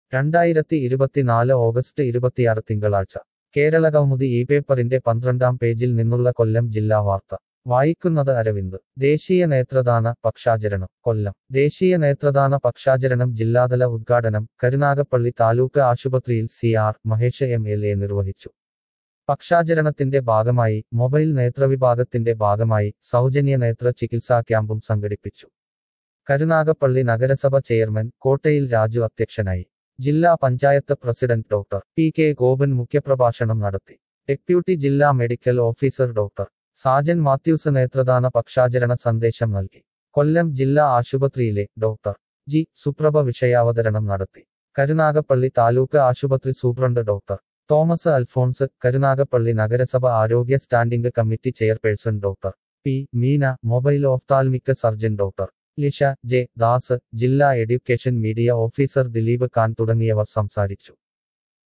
രണ്ടായിരത്തി ഇരുപത്തിനാല് ഓഗസ്റ്റ് ഇരുപത്തിയാറ് തിങ്കളാഴ്ച കേരള കൗമുദി ഈ പേപ്പറിന്റെ പന്ത്രണ്ടാം പേജിൽ നിന്നുള്ള കൊല്ലം ജില്ലാ വാർത്ത വായിക്കുന്നത് അരവിന്ദ് ദേശീയ നേത്രദാന പക്ഷാചരണം കൊല്ലം ദേശീയ നേത്രദാന പക്ഷാചരണം ജില്ലാതല ഉദ്ഘാടനം കരുനാഗപ്പള്ളി താലൂക്ക് ആശുപത്രിയിൽ C R Mahesh M L A നിർവഹിച്ചു പക്ഷാചരണത്തിന്റെ ഭാഗമായി മൊബൈൽ നേത്രവിഭാഗത്തിന്റെ ഭാഗമായി സൗജന്യ നേത്ര ചികിത്സാ ക്യാമ്പും സംഘടിപ്പിച്ചു കരുനാഗപ്പള്ളി നഗരസഭ ചെയർമാൻ കോട്ടയിൽ രാജു അധ്യക്ഷനായി ജില്ലാ panchayat president doctor P K Gopan മുഖ്യപ്രഭാഷണം നടത്തി ഡെപ്യൂട്ടി ജില്ലാ medical officer doctor Sajan Mathews നേത്രദാന പക്ഷാചരണ സന്ദേശം നൽകി കൊല്ലം ജില്ലാ ആശുപത്രിയിലെ ഡോക്ടർ ജി സുപ്രഭ വിഷയാവതരണം നടത്തി കരുനാഗപ്പള്ളി താലൂക്ക് ആശുപത്രി സൂപ്രണ്ട് ഡോക്ടർ തോമസ് അൽഫോൺസ് കരുനാഗപ്പള്ളി നഗരസഭ ആരോഗ്യ standing committee chairperson doctor P Meena mobile ophthalmic surgeon doctor Lisha J Das ജില്ലാ education media officer Dileep Khan തുടങ്ങിയവർ സംസാരിച്ചു